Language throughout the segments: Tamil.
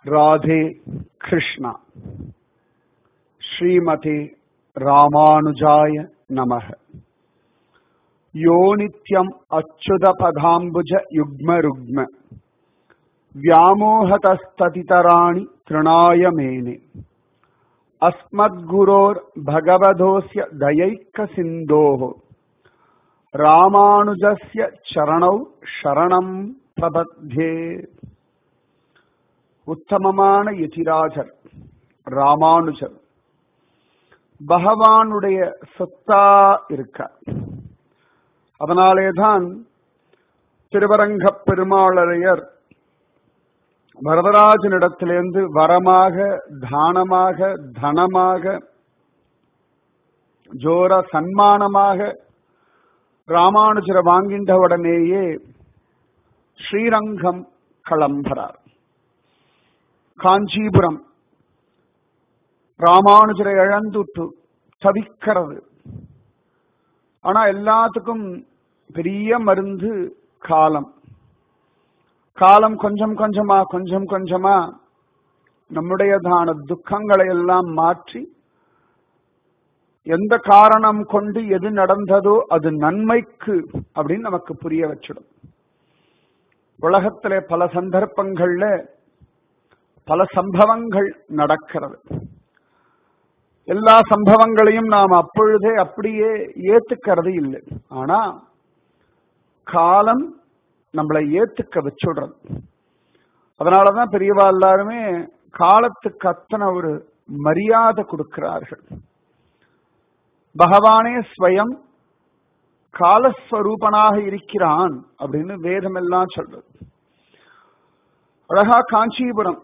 राधे कृष्णा श्रीमते रामानुजाय नमः यो नित्यम् अच्युतपदाम्बुज युग्मरुग्म व्यामोहतस्ततितराणि तृणाय मेने अस्मद्गुरोर्भगवधोऽस्य दयैकसिन्धोः ராமானுஜஸ்ய சரணௌ சரணம் பிரபத்யே உத்தமமான யதிராஜர் ராமானுஜர் பகவானுடைய சொத்தா இருக்கார் அதனாலேதான் திருவரங்க பெருமாளரையர் வரதராஜனிடத்திலிருந்து வரமாக தானமாக தனமாக ஜோர சன்மானமாக ராமானுஜரை வாங்கின்ற உடனேயே ஸ்ரீரங்கம் களம்புறார் காஞ்சிபுரம் ராமானுஜரை இழந்துட்டு தவிக்கிறது ஆனா எல்லாத்துக்கும் பெரிய மருந்து காலம் காலம் கொஞ்சம் கொஞ்சமா கொஞ்சம் கொஞ்சமா நம்முடையதான துக்கங்களை எல்லாம் மாற்றி எந்த காரணம் கொண்டு எது நடந்ததோ அது நன்மைக்கு அப்படின்னு நமக்கு புரிய வச்சிடும் உலகத்திலே பல சந்தர்ப்பங்கள்ல பல சம்பவங்கள் நடக்கிறது எல்லா சம்பவங்களையும் நாம் அப்பொழுதே அப்படியே ஏத்துக்கிறது இல்லை ஆனா காலம் நம்மளை ஏத்துக்க வச்சுடுறது அதனாலதான் பெரியவா எல்லாருமே காலத்துக்கு அத்தனை ஒரு மரியாதை கொடுக்கிறார்கள் பகவானே ஸ்வயம் காலஸ்வரூபனாக இருக்கிறான் அப்படின்னு வேதம் எல்லாம் சொல்றது அழகா காஞ்சிபுரம்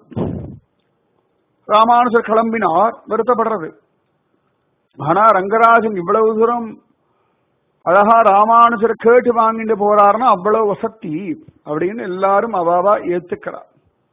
ராமானுஜர் கிளம்பினார் வருத்தப்படுறது ஆனா ரங்கராஜன் இவ்வளவு தூரம் அழகா ராமானுஜர் கேட்டு வாங்கிட்டு போறாருன்னா அவ்வளவு வசதி அப்படின்னு எல்லாரும் அவாவா ஏத்துக்கிறார்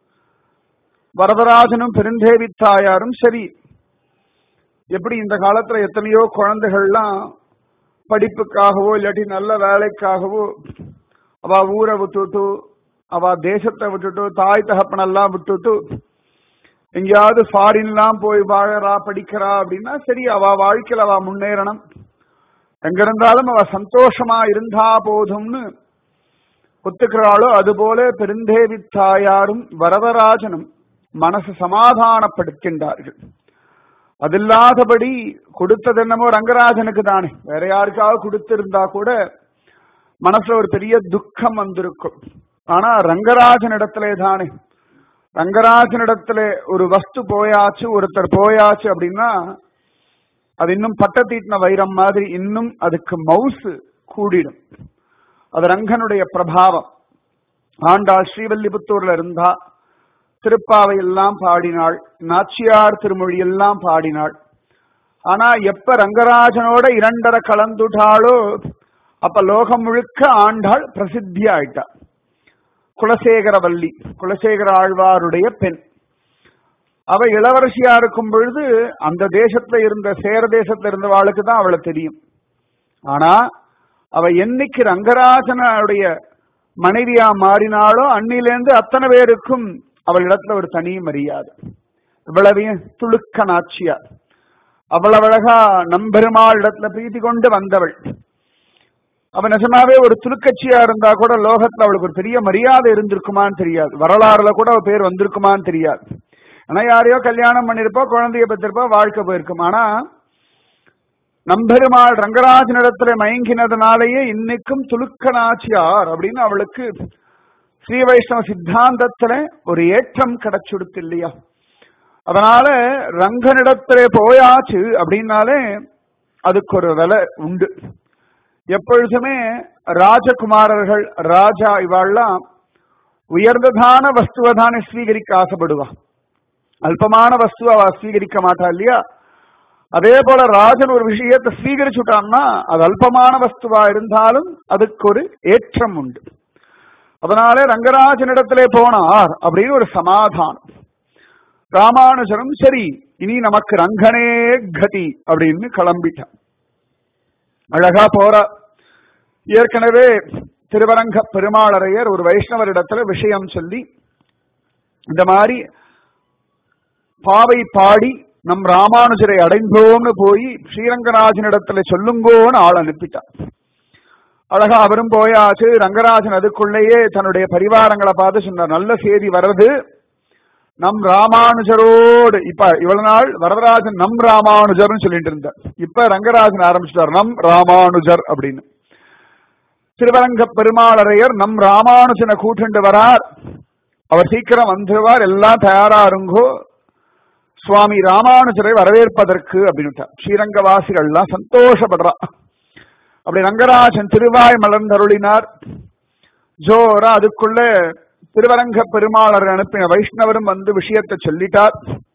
வரதராஜனும் பெருந்தேவி தாயாரும் சரி எப்படி இந்த காலத்துல எத்தனையோ குழந்தைகள்லாம் படிப்புக்காகவோ இல்லாட்டி நல்ல வேலைக்காகவோ அவ ஊரை விட்டுட்டு அவ தேசத்தை விட்டுட்டு தாய் தகப்பனெல்லாம் விட்டுட்டு எங்கேயாவது ஃபாரின்லாம் போய் வாழறா படிக்கிறா அப்படின்னா சரி அவ வாழ்க்கையில் அவ முன்னேறணும் எங்க இருந்தாலும் அவ சந்தோஷமா இருந்தா போதும்னு ஒத்துக்கிறாளோ அதுபோல பெருந்தேவி தாயாரும் வரதராஜனும் மனசு சமாதானப்படுத்தின்றார்கள் அதில்லாதபடி கொடுத்தது என்னமோ ரங்கராஜனுக்கு தானே வேற யாருக்காவது கொடுத்திருந்தா கூட மனசுல ஒரு பெரிய துக்கம் வந்திருக்கும் ஆனா ரங்கராஜன் இடத்துல தானே ரங்கராஜனிடத்துல ஒரு வஸ்து போயாச்சு ஒருத்தர் போயாச்சு அப்படின்னா அது இன்னும் பட்ட தீட்டின வைரம் மாதிரி இன்னும் அதுக்கு மவுசு கூடிடும் அது ரங்கனுடைய பிரபாவம் ஆண்டாள் ஸ்ரீவல்லிபுத்தூர்ல இருந்தா திருப்பாவை எல்லாம் பாடினாள் நாச்சியார் திருமொழி எல்லாம் பாடினாள் ஆனா எப்ப ரங்கராஜனோட இரண்டரை கலந்துட்டாளோ அப்ப லோகம் முழுக்க ஆண்டாள் பிரசித்தி ஆயிட்டா குலசேகரவல்லி குலசேகர ஆழ்வாருடைய பெண் அவ இளவரசியா இருக்கும் பொழுது அந்த தேசத்துல இருந்த சேர தேசத்துல இருந்தவாளுக்கு தான் அவளை தெரியும் ஆனா அவ என்னைக்கு ரங்கராஜனுடைய மனைவியா மாறினாலோ அன்னிலேருந்து அத்தனை பேருக்கும் அவள் இடத்துல ஒரு தனி மரியாதை இவ்வளவையும் துளுக்க நாச்சியார் அவ்வளவு அழகா நம்பெருமாள் இடத்துல பிரீத்தி கொண்டு வந்தவள் அவ நிஜமாவே ஒரு துலுக்கட்சியா இருந்தா கூட லோகத்துல அவளுக்கு ஒரு பெரிய மரியாதை இருந்திருக்குமான்னு தெரியாது வரலாறுல கூட அவ பேர் வந்திருக்குமான்னு தெரியாது ஆனா யாரையோ கல்யாணம் பண்ணிருப்பா குழந்தைய பெற்றிருப்பா வாழ்க்கை போயிருக்கும் ஆனா நம்பெருமாள் ரங்கராஜனிடத்துல மயங்கினதுனாலேயே இன்னைக்கும் துலுக்க நாச்சியார் அப்படின்னு அவளுக்கு ஸ்ரீ வைஷ்ணவ சித்தாந்தத்துல ஒரு ஏற்றம் கிடைச்சுடுத்து இல்லையா அதனால ரங்கனிடத்திலே போயாச்சு அப்படின்னாலே அதுக்கு ஒரு விலை உண்டு எப்பொழுதுமே ராஜகுமாரர்கள் ராஜா இவாள்லாம் உயர்ந்ததான வஸ்துவை தானே ஸ்வீகரிக்க ஆசைப்படுவா அல்பமான வஸ்துவ அவ ஸ்வீகரிக்க மாட்டா இல்லையா அதே போல ராஜன் ஒரு விஷயத்தை ஸ்வீகரிச்சுட்டான்னா அது அல்பமான வஸ்துவா இருந்தாலும் அதுக்கு ஒரு ஏற்றம் உண்டு அதனாலே ரங்கராஜனிடத்திலே போனார் அப்படின்னு ஒரு சமாதானம் ராமானுஜரும் சரி இனி நமக்கு ரங்கனே கதி அப்படின்னு கிளம்பிட்டான் அழகா போற ஏற்கனவே திருவரங்க பெருமாளரையர் ஒரு வைஷ்ணவரிடத்துல விஷயம் சொல்லி இந்த மாதிரி பாவை பாடி நம் ராமானுஜரை அடைந்தோம்னு போய் ஸ்ரீரங்கராஜனிடத்துல சொல்லுங்கோன்னு ஆள் அனுப்பிட்டார் அழகா அவரும் போயாச்சு ரங்கராஜன் அதுக்குள்ளேயே தன்னுடைய பரிவாரங்களை பார்த்து சொன்னார் நல்ல செய்தி வர்றது நம் ராமானுஜரோடு இப்ப இவ்வளவு நாள் வரதராஜன் நம் ராமானுஜர்னு சொல்லிட்டு இருந்தார் இப்ப ரங்கராஜன் ஆரம்பிச்சிட்டார் நம் ராமானுஜர் அப்படின்னு திருவரங்க பெருமாளரையர் நம் ராமானுஜனை கூட்டுண்டு வரார் அவர் சீக்கிரம் வந்துருவார் எல்லாம் தயாரா இருங்கோ சுவாமி ராமானுஜரை வரவேற்பதற்கு அப்படின்னு ஸ்ரீரங்கவாசிகள் எல்லாம் சந்தோஷப்படுறா அப்படி ரங்கராஜன் திருவாய் மலர்ந்தருளினார் ஜோரா அதுக்குள்ள திருவரங்க பெருமாளர் அனுப்பின வைஷ்ணவரும் வந்து விஷயத்தை சொல்லிட்டார்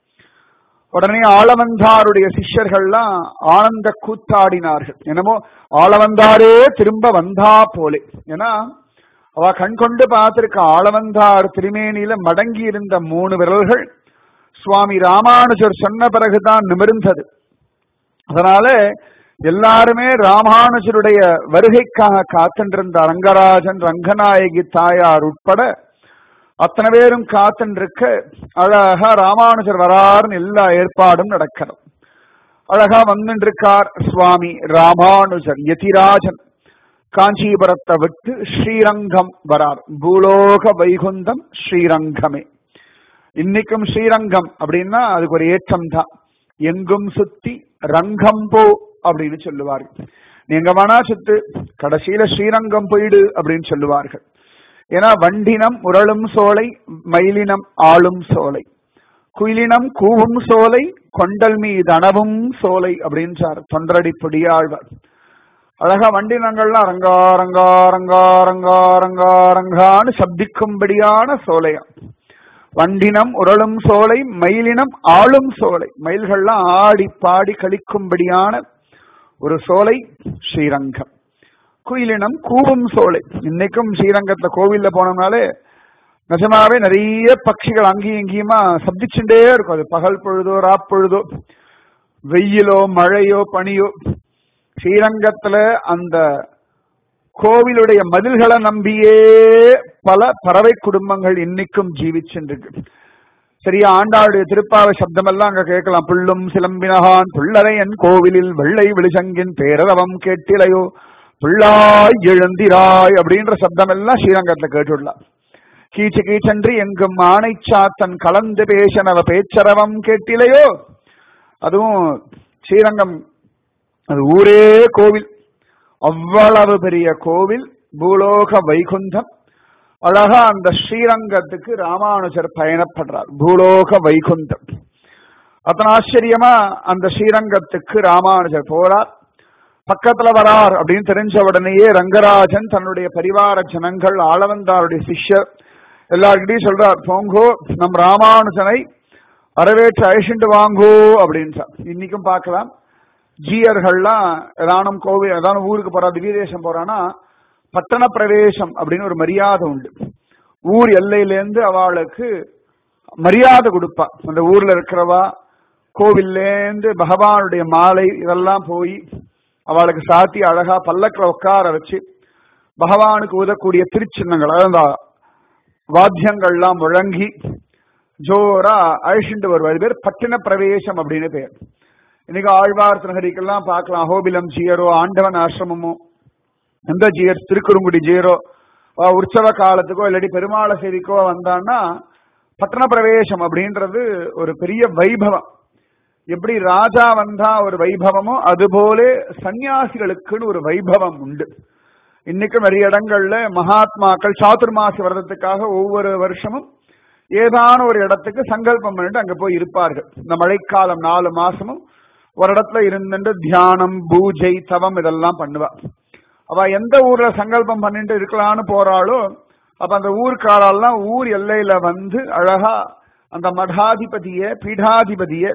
உடனே ஆளவந்தாருடைய சிஷ்யர்கள்லாம் ஆனந்த கூத்தாடினார்கள் என்னமோ ஆளவந்தாரே திரும்ப வந்தா போலே ஏன்னா அவ கண் கொண்டு பார்த்திருக்க ஆளவந்தார் திருமேனியில மடங்கி இருந்த மூணு விரல்கள் சுவாமி ராமானுஜர் சொன்ன பிறகுதான் நிமிர்ந்தது அதனால எல்லாருமே ராமானுஜருடைய வருகைக்காக காத்துருந்த ரங்கராஜன் ரங்கநாயகி தாயார் உட்பட அத்தனை பேரும் காத்துருக்க அழகா ராமானுஜர் வராருன்னு எல்லா ஏற்பாடும் நடக்கணும் அழகா வந்துருக்கார் சுவாமி ராமானுஜர் யதிராஜன் காஞ்சிபுரத்தை விட்டு ஸ்ரீரங்கம் வரார் பூலோக வைகுந்தம் ஸ்ரீரங்கமே இன்னைக்கும் ஸ்ரீரங்கம் அப்படின்னா அதுக்கு ஒரு ஏற்றம் தான் எங்கும் சுத்தி ரங்கம் போ அப்படின்னு சொல்லுவார்கள் நீங்க வேணா சுத்து கடைசியில ஸ்ரீரங்கம் போயிடு அப்படின்னு சொல்லுவார்கள் ஏன்னா வண்டினம் உரளும் சோலை மயிலினம் ஆளும் சோலை குயிலினம் கூவும் சோலை கொண்டல் மீது அணவும் சோலை அப்படின்றார் தொண்டரடி பொடியாழ்வார் அழகா வண்டினங்கள்லாம் ரங்கா ரங்கா ரங்கா ரங்கா ரங்கா ரங்கான்னு சப்திக்கும்படியான சோலையா வண்டினம் உரளும் சோலை மயிலினம் ஆளும் சோலை மயில்கள்லாம் ஆடி பாடி கழிக்கும்படியான ஒரு சோலை ஸ்ரீரங்கம் குயிலினம் கூவும் சோலை இன்னைக்கும் ஸ்ரீரங்கத்துல கோவில்ல போனோம்னாலே நிஜமாவே நிறைய பட்சிகள் அங்கேயும் இங்கேயுமா சப்திச்சுட்டே இருக்கும் அது பகல் பொழுதோ ராப்பொழுதோ வெயிலோ மழையோ பனியோ ஸ்ரீரங்கத்துல அந்த கோவிலுடைய மதில்களை நம்பியே பல பறவை குடும்பங்கள் இன்னைக்கும் ஜீவிச்சுருக்கு சரியா ஆண்டாளுடைய திருப்பாவை சப்தம் எல்லாம் அங்க கேட்கலாம் புள்ளும் சிலம்பினகான் புள்ளரையன் கோவிலில் வெள்ளை வெளிச்சங்கின் பேரரவம் கேட்டிலையோ புள்ளாய் எழுந்திராய் அப்படின்ற சப்தம் எல்லாம் ஸ்ரீரங்கத்துல கேட்டுடலாம் கீச்சு கீச்சன்றி எங்கும் ஆணை சாத்தன் கலந்து பேசனவ பேச்சரவம் கேட்டிலையோ அதுவும் ஸ்ரீரங்கம் அது ஊரே கோவில் அவ்வளவு பெரிய கோவில் பூலோக வைகுந்தம் அழகா அந்த ஸ்ரீரங்கத்துக்கு ராமானுஜர் பயணப்படுறார் பூலோக வைகுந்தம் அத்தனை ஆச்சரியமா அந்த ஸ்ரீரங்கத்துக்கு ராமானுஜர் போறார் பக்கத்துல வரார் அப்படின்னு தெரிஞ்ச உடனேயே ரங்கராஜன் தன்னுடைய பரிவார ஜனங்கள் ஆளவந்தாருடைய சிஷ்யர் எல்லார்கிட்டையும் சொல்றார் போங்கோ நம் ராமானுஜனை வரவேற்று அழிச்சுட்டு வாங்கோ அப்படின்றார் இன்னைக்கும் பார்க்கலாம் ஜீயர்கள்லாம் ஏதானும் கோவில் ஏதானும் ஊருக்கு போறா திவ்யதேசம் போறான்னா பட்டண பிரவேசம் அப்படின்னு ஒரு மரியாதை உண்டு ஊர் எல்லையிலேருந்து அவளுக்கு மரியாதை கொடுப்பா அந்த ஊர்ல இருக்கிறவா கோவில்லேருந்து பகவானுடைய மாலை இதெல்லாம் போய் அவளுக்கு சாத்தி அழகா பல்லக்கில் உட்கார வச்சு பகவானுக்கு உதக்கூடிய திருச்சின்னங்கள் அதாவது வாத்தியங்கள்லாம் முழங்கி ஜோரா அழிச்சுட்டு வருவார் பேர் பட்டின பிரவேசம் அப்படின்னு பேர் இன்னைக்கு ஆழ்வார் திருநகரிக்கெல்லாம் பார்க்கலாம் அஹோபிலம் ஜியரோ ஆண்டவன் ஆசிரமமோ எந்த ஜியர் திருக்குறுங்குடி ஜியரோ உற்சவ காலத்துக்கோ இல்லாட்டி பெருமாள சேவிக்கோ வந்தான்னா பட்டண பிரவேசம் அப்படின்றது ஒரு பெரிய வைபவம் எப்படி ராஜா வந்தா ஒரு வைபவமோ அதுபோல சன்னியாசிகளுக்குன்னு ஒரு வைபவம் உண்டு இன்னைக்கும் நிறைய இடங்கள்ல மகாத்மாக்கள் சாதுர்மாசி விரதத்துக்காக ஒவ்வொரு வருஷமும் ஏதான ஒரு இடத்துக்கு சங்கல்பம் பண்ணிட்டு அங்க போய் இருப்பார்கள் இந்த மழைக்காலம் நாலு மாசமும் ஒரு இடத்துல இருந்துட்டு தியானம் பூஜை தவம் இதெல்லாம் பண்ணுவா அவ எந்த ஊர்ல சங்கல்பம் பண்ணிட்டு இருக்கலாம்னு போறாளோ அப்ப அந்த ஊர்க்காரெல்லாம் ஊர் எல்லையில வந்து அழகா அந்த மடாதிபதிய பீடாதிபதிய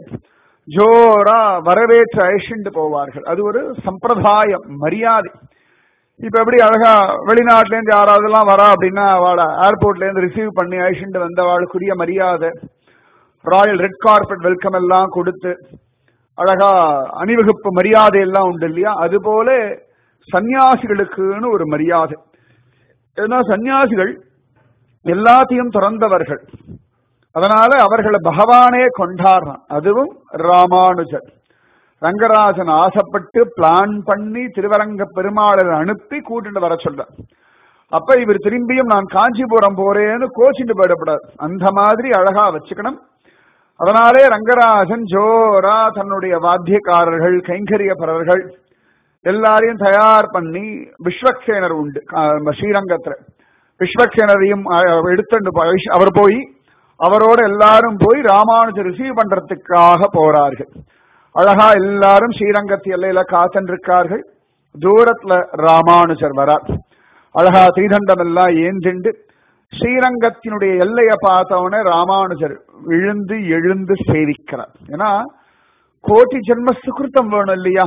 ஜோரா வரவேற்று அழிச்சுட்டு போவார்கள் அது ஒரு சம்பிரதாயம் மரியாதை இப்ப எப்படி அழகா வெளிநாட்டுல இருந்து யாராவது எல்லாம் வரா அப்படின்னா அவளை ஏர்போர்ட்ல இருந்து ரிசீவ் பண்ணி அழிச்சுட்டு வந்த அவளுக்குரிய மரியாதை ராயல் ரெட் கார்பெட் வெல்கம் எல்லாம் கொடுத்து அழகா அணிவகுப்பு மரியாதை எல்லாம் உண்டு இல்லையா அது போல சன்னியாசிகளுக்குன்னு ஒரு மரியாதை ஏன்னா சன்னியாசிகள் எல்லாத்தையும் திறந்தவர்கள் அதனால அவர்களை பகவானே கொண்டாடுறான் அதுவும் ராமானுஜர் ரங்கராஜன் ஆசைப்பட்டு பிளான் பண்ணி திருவரங்க பெருமாளர் அனுப்பி கூட்டிட்டு வர சொல்றார் அப்ப இவர் திரும்பியும் நான் காஞ்சிபுரம் போறேன்னு கோச்சிட்டு போயிடப்படாது அந்த மாதிரி அழகா வச்சுக்கணும் அதனாலே ரங்கராஜன் ஜோரா தன்னுடைய வாத்தியக்காரர்கள் கைங்கரியப்பரர்கள் எல்லாரையும் தயார் பண்ணி விஸ்வக்சேனர் உண்டு அஹ் ஸ்ரீரங்கத்துல விஸ்வக்சேனரையும் அஹ், எடுத்துட்டு போய் அவர் போய் அவரோட எல்லாரும் போய் ராமானுஜர் ரிசீவ் பண்றதுக்காக போறார்கள் அழகா எல்லாரும் ஸ்ரீரங்கத்து எல்லையில காத்துருக்கார்கள் தூரத்துல ராமானுஜர் வரார் அழகா தீதண்டம் எல்லாம் ஏந்திண்டு ஸ்ரீரங்கத்தினுடைய எல்லையை பார்த்தவன ராமானுஜர் விழுந்து எழுந்து சேவிக்கிறார் ஏன்னா கோட்டி ஜென்ம சுகிருத்தம் வேணும் இல்லையா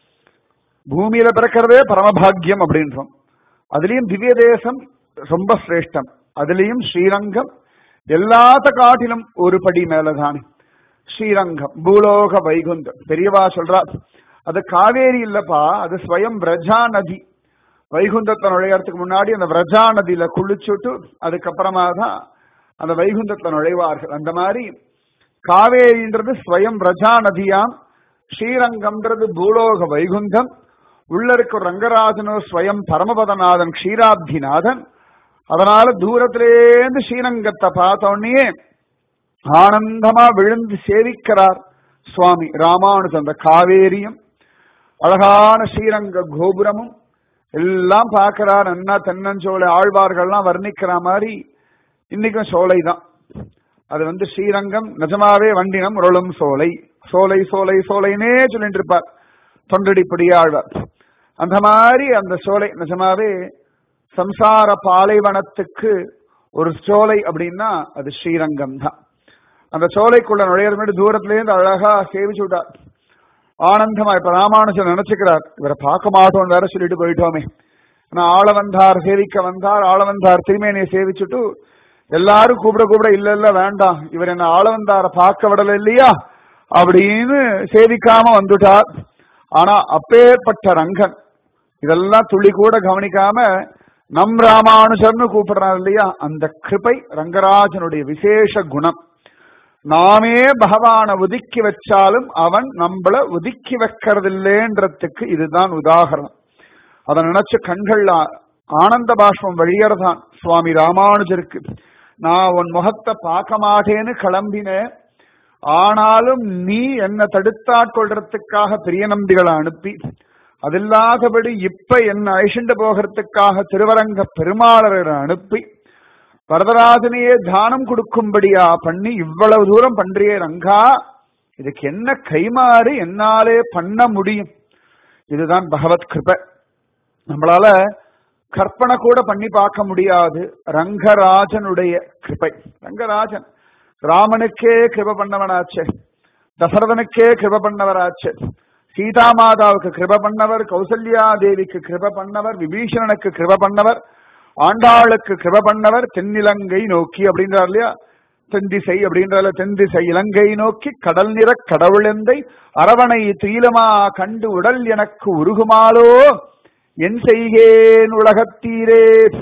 பூமியில பிறக்கிறதே பரமபாகியம் அப்படின்றோம் அதுலயும் திவ்ய தேசம் ரொம்ப சிரேஷ்டம் அதுலயும் ஸ்ரீரங்கம் எல்லாத்த காட்டிலும் ஒரு படி மேலதானே ஸ்ரீரங்கம் பூலோக வைகுந்தம் பெரியவா சொல்றா அது காவேரி இல்லப்பா அது ஸ்வயம் பிரஜா நதி வைகுந்தத்தை நுழையறதுக்கு முன்னாடி அந்த விரஜா நதியில குளிச்சுட்டு அதுக்கப்புறமா தான் அந்த வைகுந்தத்தை நுழைவார்கள் அந்த மாதிரி காவேரின்றது ஸ்வயம் விரஜா நதியாம் ஸ்ரீரங்கம்ன்றது பூலோக வைகுந்தம் உள்ள இருக்க ரங்கராஜனோ ஸ்வயம் பரமபதநாதன் க்ஷீராப்திநாதன் அதனால தூரத்திலேருந்து ஸ்ரீரங்கத்தை பார்த்த உடனே ஆனந்தமா விழுந்து சேவிக்கிறார் சுவாமி ராமானுஜன் அந்த காவேரியும் அழகான ஸ்ரீரங்க கோபுரமும் எல்லாம் பார்க்கிறார் அண்ணா தென்னஞ்சோலை ஆழ்வார்கள்லாம் வர்ணிக்கிற மாதிரி இன்னைக்கும் சோலை தான் அது வந்து ஸ்ரீரங்கம் நிஜமாவே வண்டினம் உருளும் சோலை சோலை சோலை சோலைனே சொல்லிட்டு இருப்பார் தொண்டடிப்படி ஆழ்வார் அந்த மாதிரி அந்த சோலை நிஜமாவே சம்சார பாலைவனத்துக்கு ஒரு சோலை அப்படின்னா அது ஸ்ரீரங்கம் தான் அந்த சோலைக்குள்ள நுழையிற மாதிரி தூரத்திலேருந்து அழகா சேவிச்சு விட்டார் ஆனந்தமா இப்ப ராமானுஜன் நினைச்சுக்கிறார் இவரை பார்க்க மாட்டோம்னு வேற சொல்லிட்டு போயிட்டோமே ஆனா ஆளவந்தார் சேவிக்க வந்தார் ஆளவந்தார் திருமேனியை சேவிச்சுட்டு எல்லாரும் கூப்பிட கூப்பிட இல்ல இல்ல வேண்டாம் இவர் என்ன ஆளவந்தார பார்க்க விடல இல்லையா அப்படின்னு சேவிக்காம வந்துட்டார் ஆனா அப்பேற்பட்ட ரங்கன் இதெல்லாம் துளி கூட கவனிக்காம நம் ராமானுஜர்னு கூப்பிடுறார் இல்லையா அந்த கிருபை ரங்கராஜனுடைய விசேஷ குணம் நாமே பகவான ஒதுக்கி வச்சாலும் அவன் நம்மள ஒதுக்கி வைக்கிறதில்லேன்றதுக்கு இதுதான் உதாகரணம் அதை நினைச்ச கண்கள் ஆ- ஆனந்த பாஷ்பம் வழியறதான் சுவாமி ராமானுஜருக்கு நான் உன் முகத்தை பார்க்க மாட்டேன்னு கிளம்பினேன் ஆனாலும் நீ என்ன தடுத்தாட்கொள்றதுக்காக பெரிய நம்பிகளை அனுப்பி அதில்லாதபடி இப்ப என்ன அழிச்சுண்டு போகிறதுக்காக திருவரங்க பெருமாளரை அனுப்பி வரதராஜனையே தானம் கொடுக்கும்படியா பண்ணி இவ்வளவு தூரம் பண்றியே ரங்கா இதுக்கு என்ன கைமாறு என்னாலே பண்ண முடியும் இதுதான் பகவத் கிருபை நம்மளால கற்பனை கூட பண்ணி பார்க்க முடியாது ரங்கராஜனுடைய கிருபை ரங்கராஜன் ராமனுக்கே கிருப பண்ணவனாச்சே தசரதனுக்கே கிருப பண்ணவராச்சே சீதா மாதாவுக்கு கிருப பண்ணவர் கௌசல்யா தேவிக்கு கிருப பண்ணவர் விபீஷணனுக்கு கிருப பண்ணவர் ஆண்டாளுக்கு கிருப பண்ணவர் தென்னிலங்கை நோக்கி அப்படின்றார் இல்லையா தென்திசை அப்படின்றதுல தென்திசை இலங்கை நோக்கி கடல் நிற கடவுளெந்தை அரவணை துயிலமா கண்டு உடல் எனக்கு உருகுமாலோ என் செய்கேன் உலகத்தீரே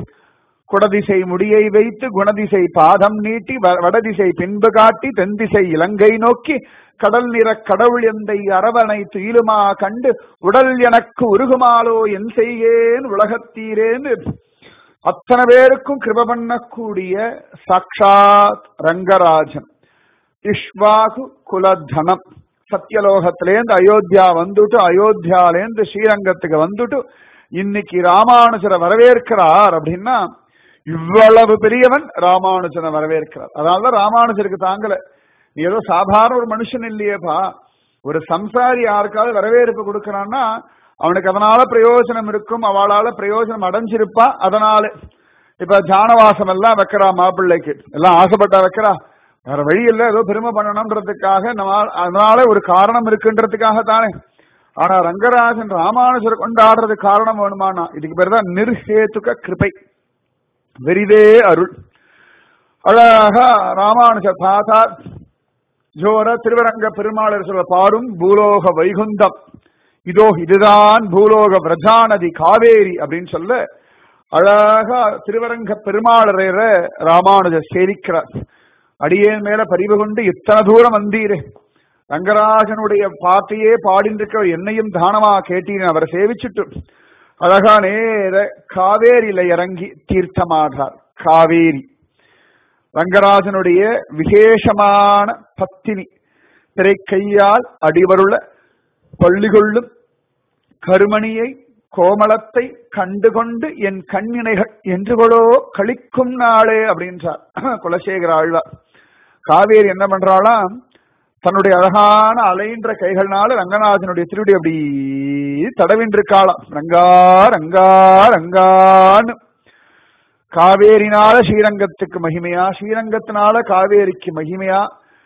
குடதிசை முடியை வைத்து குணதிசை பாதம் நீட்டி வ- வடதிசை பின்பு காட்டி தென்திசை இலங்கை நோக்கி கடல் நிற கடவுள் எந்தை அரவணை துயிலுமா கண்டு உடல் எனக்கு உருகுமாலோ என் செய்கேன் உலகத்தீரேன்னு அத்தனை பேருக்கும் கிருப பண்ணக்கூடிய சாட்சாத் ரங்கராஜன் இஷ்வாகு குலதனம் சத்தியலோகத்திலேருந்து அயோத்தியா வந்துட்டு அயோத்தியாலேருந்து ஸ்ரீரங்கத்துக்கு வந்துட்டு இன்னைக்கு ராமானுஜரை வரவேற்கிறார் அப்படின்னா இவ்வளவு பெரியவன் ராமானுஜனை வரவேற்கிறார் அதனாலதான் ராமானுஜருக்கு தாங்கல நீ ஏதோ சாதாரண ஒரு மனுஷன் இல்லையேப்பா ஒரு சம்சாரி யாருக்காவது வரவேற்பு கொடுக்கறான்னா அவனுக்கு அதனால பிரயோஜனம் இருக்கும் அவளால பிரயோஜனம் அடைஞ்சிருப்பா அதனால இப்ப ஜானவாசம் எல்லாம் வைக்கிறா மாப்பிள்ளைக்கு எல்லாம் ஆசைப்பட்டா வைக்கிறா வேற வழி இல்ல ஏதோ பெருமை பண்ணணும்ன்றதுக்காக நம்ம- அதனால ஒரு காரணம் இருக்குன்றதுக்காக தானே ஆனா ரங்கராஜன் ராமானுஜர் கொண்டாடுறது காரணம் வேணுமானா இதுக்கு பேர் தான் நிர்ஹேதுக கிருபை வெரிதே அருள் அழகா ராமானுஜர் பார்த்தா ஜோர திருவரங்க பெருமாளர் சொல்ல பாரும் பூலோக வைகுந்தம் இதோ இதுதான் பூலோக விரஜாநதி காவேரி அப்படின்னு சொல்ல அழகா திருவரங்க பெருமாளரை ராமானுஜர் சேவிக்கிறார் அடியேன் மேல பரிவு கொண்டு இத்தனை தூரம் வந்தீரே ரங்கராஜனுடைய பாட்டையே பாடின்றிருக்க என்னையும் தானமா கேட்டீரேன் அவரை சேவிச்சுட்டு அழகா நேர காவேரியில இறங்கி தீர்த்தமாகிறார் காவேரி ரங்கராஜனுடைய விசேஷமான பத்தினி திரை கையால் அடிவருள பள்ளிகொள்ளும் கருமணியை கோமளத்தை கண்டுகொண்டு என் கண்ணினைகள் என்றுகளோ கழிக்கும் நாளே அப்படின்றார் குலசேகர ஆழ்வார் காவேரி என்ன பண்றாளாம் தன்னுடைய அழகான அலைன்ற கைகள்னால ரங்கநாதனுடைய திருடி அப்படி தடவின்றிருக்காளாம் ரங்கா ரங்கா ரங்கான்னு காவேரினால ஸ்ரீரங்கத்துக்கு மகிமையா ஸ்ரீரங்கத்தினால காவேரிக்கு மகிமையா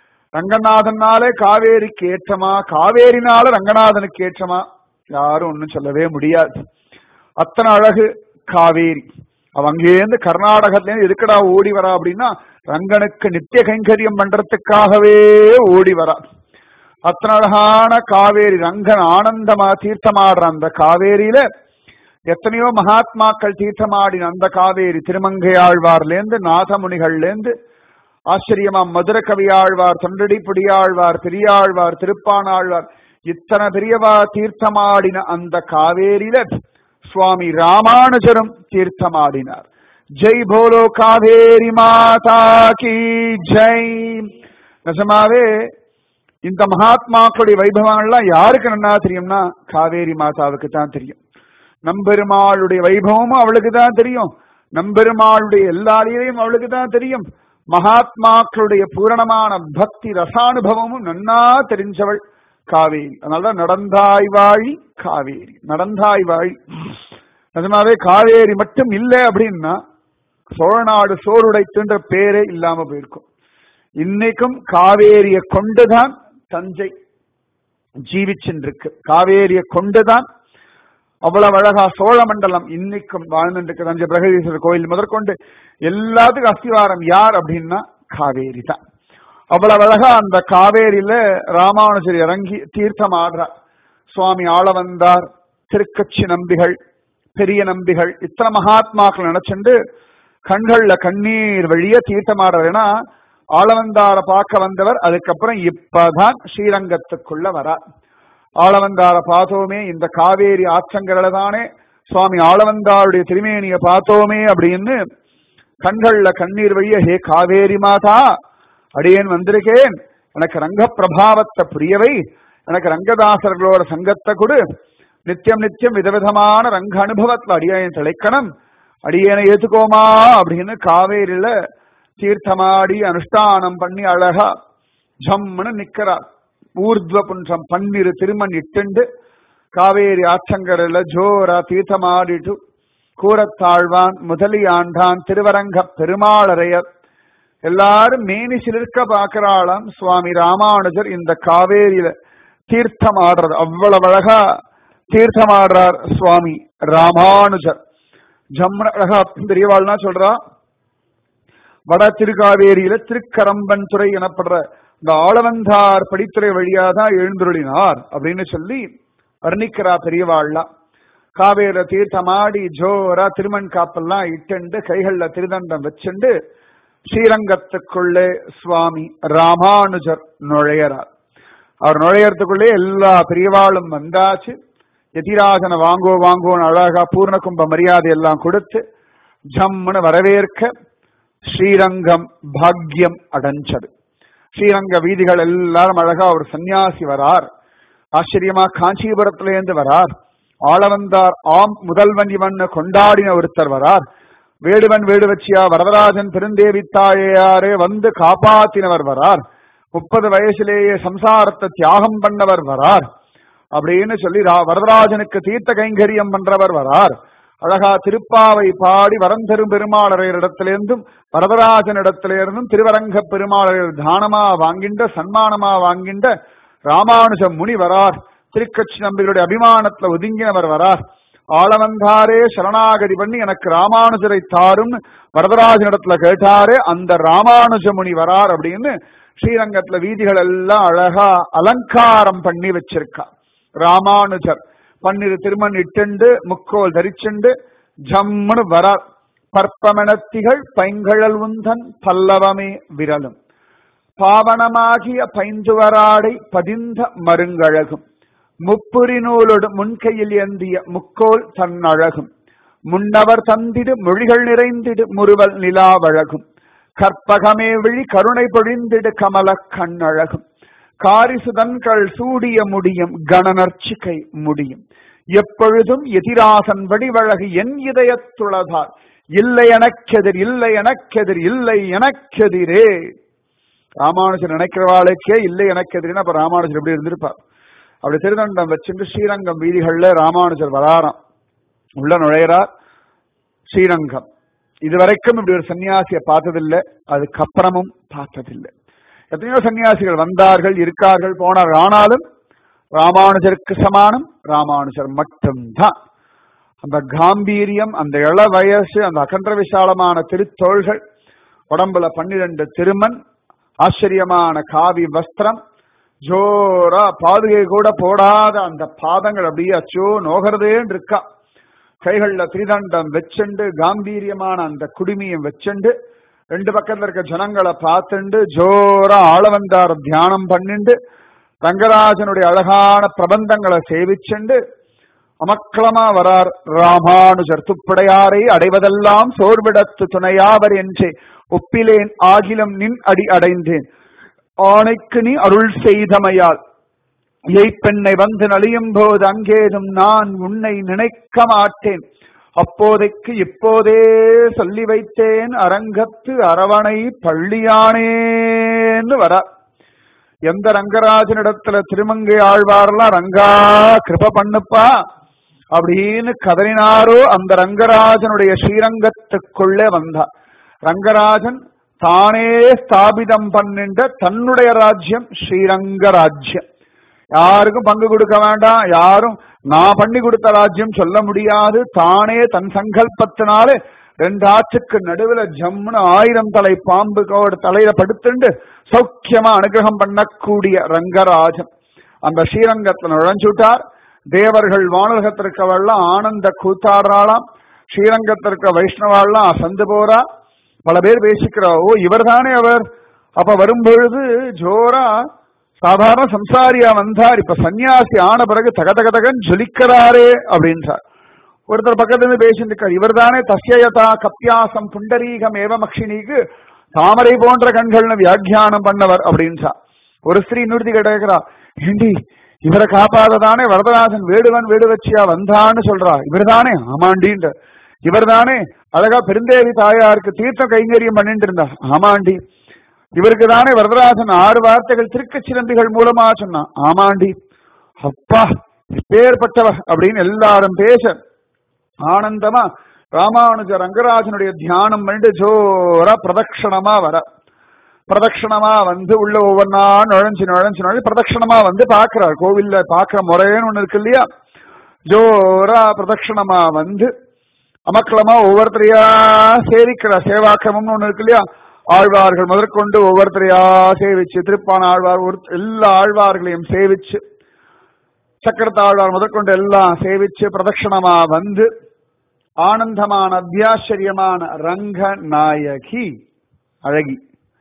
ரங்கநாதனால காவேரிக்கு ஏற்றமா காவேரினால ரங்கநாதனுக்கு ஏற்றமா யாரும் ஒன்னும் சொல்லவே முடியாது அத்தனை அழகு காவேரி அவ அங்கேருந்து கர்நாடகத்திலேருந்து எதுக்கடா ஓடி வரா அப்படின்னா ரங்கனுக்கு நித்திய கைங்கரியம் பண்றதுக்காகவே ஓடி வரா அத்தனை அழகான காவேரி ரங்கன் ஆனந்தமா தீர்த்தமாடுற அந்த காவேரியில எத்தனையோ மகாத்மாக்கள் தீர்த்தமாடின அந்த காவேரி திருமங்கையாழ்வார்லேருந்து நாதமுனிகள்லேருந்து ஆச்சரியமா மதுர கவியாழ்வார் தொண்டடிப்புடியாழ்வார் பெரியாழ்வார் திருப்பானாழ்வார் இத்தனை பெரியவா தீர்த்தமாடின அந்த காவேரியில சுவாமி ராமானுஜரும் தீர்த்தமாடினார் ஜெய் போலோ காவேரி மாதா கி ஜெய் நிஜமாவே இந்த மகாத்மாக்களுடைய வைபவங்கள்லாம் யாருக்கு நன்னா தெரியும்னா காவேரி மாதாவுக்கு தான் தெரியும் நம்பெருமாளுடைய வைபவமும் அவளுக்கு தான் தெரியும் நம்பெருமாளுடைய எல்லா லீலையும் அவளுக்கு தான் தெரியும் மகாத்மாக்களுடைய பூரணமான பக்தி ரசானுபவமும் நன்னா தெரிஞ்சவள் காவேரி அதனாலதான் நடந்தாய் வாழி காவேரி நடந்தாய் வாழி நிஜமாவே காவேரி மட்டும் இல்லை அப்படின்னா சோழநாடு சோறுடைத்துன்ற பேரே இல்லாம போயிருக்கும் இன்னைக்கும் காவேரிய கொண்டுதான் தஞ்சை ஜீவிச்சுருக்கு காவேரிய கொண்டுதான் அவ்வளவு அழகா சோழ மண்டலம் இன்னைக்கும் வாழ்ந்துருக்கு தஞ்சை பிரகதீஸ்வரர் கோயில் முதற்கொண்டு எல்லாத்துக்கும் அஸ்திவாரம் யார் அப்படின்னா காவேரி தான் அவ்வளவு அழகா அந்த காவேரியில ராமானுஜர் இறங்கி தீர்த்தம் ஆடுறார் சுவாமி ஆளவந்தார் திருக்கட்சி நம்பிகள் பெரிய நம்பிகள் இத்தனை மகாத்மாக்கள் நினைச்சுண்டு கண்கள்ல கண்ணீர் வழிய தீர்த்தமாடுறார் ஏன்னா ஆளவந்தார பார்க்க வந்தவர் அதுக்கப்புறம் இப்பதான் ஸ்ரீரங்கத்துக்குள்ள வரார் ஆளவந்தார பார்த்தோமே இந்த காவேரி ஆற்றங்கரல தானே சுவாமி ஆளவந்தாருடைய திருமேனிய பார்த்தோமே அப்படின்னு கண்கள்ல கண்ணீர் வழிய ஹே காவேரி மாதா அடியேன் வந்திருக்கேன் எனக்கு ரங்க பிரபாவத்தை புரியவை எனக்கு ரங்கதாசர்களோட சங்கத்தை கொடு நித்தியம் நித்தியம் விதவிதமான ரங்க அனுபவத்துல அடியேன் திளைக்கணும் அடியேனை ஏத்துக்கோமா அப்படின்னு காவேரியில தீர்த்தமாடி அனுஷ்டானம் பண்ணி அழகா ஜம்முன்னு நிக்கிறார் ஊர்த்வ புன்றம் பன்னிரு திருமண் இட்டுண்டு காவேரி ஆற்றங்கரையில ஜோரா தீர்த்தமாடிட்டு கூரத்தாழ்வான் முதலியாண்டான் திருவரங்க பெருமாளரையர் எல்லாரும் மேனி சிலிர்க்க பார்க்கிறாளாம் சுவாமி ராமானுஜர் இந்த காவேரியில தீர்த்தம் ஆடுறது அவ்வளவு அழகா தீர்த்தம் ஆடுறார் சுவாமி ராமானுஜர் ஜம்முன அழகா பெரியவாள்னா சொல்றா வட திருக்காவேரியில திருக்கரம்பன் துறை எனப்படுற இந்த ஆளவந்தார் படித்துறை வழியா தான் எழுந்துருளினார் அப்படின்னு சொல்லி வர்ணிக்கிறா பெரியவாள்லாம் காவேரியில தீர்த்தமாடி ஜோரா திருமண் காப்பெல்லாம் இட்டுண்டு கைகள்ல திருதண்டம் வச்சுண்டு ஸ்ரீரங்கத்துக்குள்ளே சுவாமி ராமானுஜர் நுழையறார் அவர் நுழையறதுக்குள்ளே எல்லா பெரியவாளும் வந்தாச்சு எதிராஜன வாங்கோ வாங்கோன்னு அழகா பூர்ண கும்ப மரியாதை எல்லாம் கொடுத்து ஜம்முன்னு வரவேற்க ஸ்ரீரங்கம் பாக்யம் அடைஞ்சது ஸ்ரீரங்க வீதிகள் எல்லாரும் அழகா ஒரு சன்னியாசி வரார் ஆச்சரியமா காஞ்சிபுரத்திலேருந்து வரார் ஆளவந்தார் ஆம் முதல்வன் இவன் கொண்டாடின ஒருத்தர் வரார் வேடுவன் வேடுவச்சியா வரதராஜன் பெருந்தேவி தாயாரே வந்து காப்பாத்தினவர் வரார் முப்பது வயசுலேயே சம்சாரத்தை தியாகம் பண்ணவர் வரார் அப்படின்னு சொல்லி வரதராஜனுக்கு தீர்த்த கைங்கரியம் பண்றவர் வரார் அழகா திருப்பாவை பாடி வரந்தரும் பெருமாளரையரிடத்திலிருந்தும் வரதராஜனிடத்திலிருந்தும் திருவரங்க பெருமாளர் தானமா வாங்கின்ற சன்மானமா வாங்கின்ற ராமானுஜ முனி வரார் திருக்கட்சி நம்பிகளுடைய அபிமானத்துல ஒதுங்கினவர் வரார் ஆளவந்தாரே சரணாகதி பண்ணி எனக்கு ராமானுஜரை தாரும் வரதராஜனிடத்துல கேட்டாரே அந்த ராமானுஜ முனி வரார் அப்படின்னு ஸ்ரீரங்கத்துல வீதிகள் எல்லாம் அழகா அலங்காரம் பண்ணி வச்சிருக்கா ராமானுஜர் பன்னிரு திருமண் இட்டுண்டு முக்கோல் தரிச்சுண்டு ஜம்முன்னு வரார் பற்பமெனத்திகள் பைங்கழல் உந்தன் பல்லவமே விரலும் பாவனமாகிய பைந்துவராடை பதிந்த மருங்கழகும் முப்புரி நூலோடு முன்கையில் ஏந்திய முக்கோல் தன்னழகும் முன்னவர் தந்திடு மொழிகள் நிறைந்திடு முறுவல் நிலாவழகும் கற்பகமே விழி கருணை பொழிந்திடு கமல கண்ணழகும் காரிசுதன்கள் சூடிய முடியும் கணநர்ச்சிகை முடியும் எப்பொழுதும் எதிராசன் வடிவழகு என் இதயத்துளதார் இல்லை எனக்கெதிர் இல்லை எனக்கெதிர் இல்லை எனக்கெதிரே ராமானுஜர் நினைக்கிறவாளுக்கே இல்லை எனக்கெதிரின்னு அப்ப ராமானுஜர் எப்படி இருந்திருப்பார் அப்படி திருதண்டம் வச்சுட்டு ஸ்ரீரங்கம் வீதிகள்ல ராமானுஜர் வராராம் உள்ள நுழையிறார் ஸ்ரீரங்கம் இதுவரைக்கும் இப்படி ஒரு சன்னியாசியை பார்த்ததில்லை அதுக்கப்புறமும் பார்த்ததில்லை எத்தனையோ சன்னியாசிகள் வந்தார்கள் இருக்கார்கள் போனார்கள் ஆனாலும் ராமானுஜருக்கு சமானம் ராமானுஜர் மட்டும்தான் அந்த காம்பீரியம் அந்த இள வயசு அந்த அகன்ற விசாலமான திருத்தோள்கள் உடம்புல பன்னிரண்டு திருமன் ஆச்சரியமான காவி வஸ்திரம் ஜோரா பாதுகை கூட போடாத அந்த பாதங்கள் அப்படியே அச்சோ நோகிறதேன்னு இருக்கா கைகள்ல திரிதண்டம் வச்சுண்டு காம்பீரியமான அந்த குடுமியம் வச்சுண்டு ரெண்டு பக்கத்துல இருக்க ஜனங்களை பார்த்துண்டு ஜோரா ஆளவந்தார் தியானம் பண்ணிண்டு ரங்கராஜனுடைய அழகான பிரபந்தங்களை சேவிச்சுண்டு அமக்களமா வரார் ராமானுஜர் துப்படையாரை அடைவதெல்லாம் சோர்விடத்து துணையாவர் என்றே ஒப்பிலேன் ஆகிலம் நின் அடி அடைந்தேன் ஆணைக்கு நீ அருள் செய்தமையால் பெண்ணை வந்து நலியும் போது அங்கேதும் நான் உன்னை நினைக்க மாட்டேன் அப்போதைக்கு இப்போதே சொல்லி வைத்தேன் அரங்கத்து அரவணை பள்ளியானேன்னு வர எந்த ரங்கராஜனிடத்துல திருமங்கை ஆழ்வாரெல்லாம் ரங்கா கிருப பண்ணுப்பா அப்படின்னு கதறினாரோ அந்த ரங்கராஜனுடைய ஸ்ரீரங்கத்துக்குள்ளே வந்தார் ரங்கராஜன் தானே ஸ்தாபிதம் பண்ணின்ற தன்னுடைய ராஜ்யம் ஸ்ரீரங்க ராஜ்யம் யாருக்கும் பங்கு கொடுக்க வேண்டாம் யாரும் நான் பண்ணி கொடுத்த ராஜ்யம் சொல்ல முடியாது தானே தன் சங்கல்பத்தினாலே ரெண்டு ஆற்றுக்கு நடுவுல ஜம்முன்னு ஆயிரம் தலை பாம்புக்கோட தலையில படுத்துண்டு சௌக்கியமா அனுகிரகம் பண்ணக்கூடிய ரங்கராஜன் அந்த ஸ்ரீரங்கத்துல நுழைஞ்சுட்டார் தேவர்கள் வானலகத்திற்கவெல்லாம் ஆனந்த கூத்தாடுறாளாம் ஸ்ரீரங்கத்திற்க வைஷ்ணவாள்லாம் அசந்து போறா பல பேர் பேசிக்கிறா ஓ இவர் தானே அவர் அப்ப வரும்பொழுது ஜோரா சாதாரண சம்சாரியா வந்தார் இப்ப சன்னியாசி ஆன பிறகு தகதகதகன் ஜொலிக்கிறாரே அப்படின்றார் ஒருத்தர் பக்கத்துல இருந்து பேசிட்டு இருக்கார் இவர் தானே தஸ்யயதா கப்பியாசம் புண்டரீகம் ஏவமக்ஷினிக்கு தாமரை போன்ற கண்கள்னு வியாக்கியானம் பண்ணவர் அப்படின்றார் ஒரு ஸ்திரீ நிறுத்தி கேட்கிறா ஏண்டி இவரை காப்பாததானே வரதராஜன் வேடுவன் வேடுவச்சியா வந்தான்னு சொல்றா இவர் தானே ஆமாண்டின்ற இவர் தானே அழகா பெருந்தேவி தாயாருக்கு தீர்த்தம் கைங்கரியம் பண்ணிட்டு இருந்தா ஆமாண்டி இவருக்கு தானே வரதராஜன் ஆறு வார்த்தைகள் திருக்க சிலம்பிகள் மூலமா சொன்னான் ஆமாண்டி அப்பா இப்பேற்பட்டவ அப்படின்னு எல்லாரும் பேச ஆனந்தமா ராமானுஜ ரங்கராஜனுடைய தியானம் பண்ணிட்டு ஜோரா பிரதட்சணமா வர பிரதட்சணமா வந்து உள்ள ஒவ்வொன்னா நுழைஞ்சு நுழைஞ்சு நுழைஞ்சு பிரதட்சணமா வந்து பாக்குறார் கோவில்ல பாக்குற முறைன்னு ஒண்ணு இருக்கு இல்லையா ஜோரா பிரதட்சணமா வந்து அமக்களமா ஒவ்வொருத்தரையா சேவிக்கிற சேவாக்கிரமம்னு ஒண்ணு இருக்கு இல்லையா ஆழ்வார்கள் முதற்கொண்டு ஒவ்வொருத்தரையா சேவிச்சு திருப்பான ஆழ்வார் ஒரு எல்லா ஆழ்வார்களையும் சேவிச்சு சக்கரத்தாழ்வார் முதற்கொண்டு எல்லாம் சேவிச்சு பிரதட்சணமா வந்து ஆனந்தமான அத்தியாச்சரியமான ரங்க நாயகி அழகி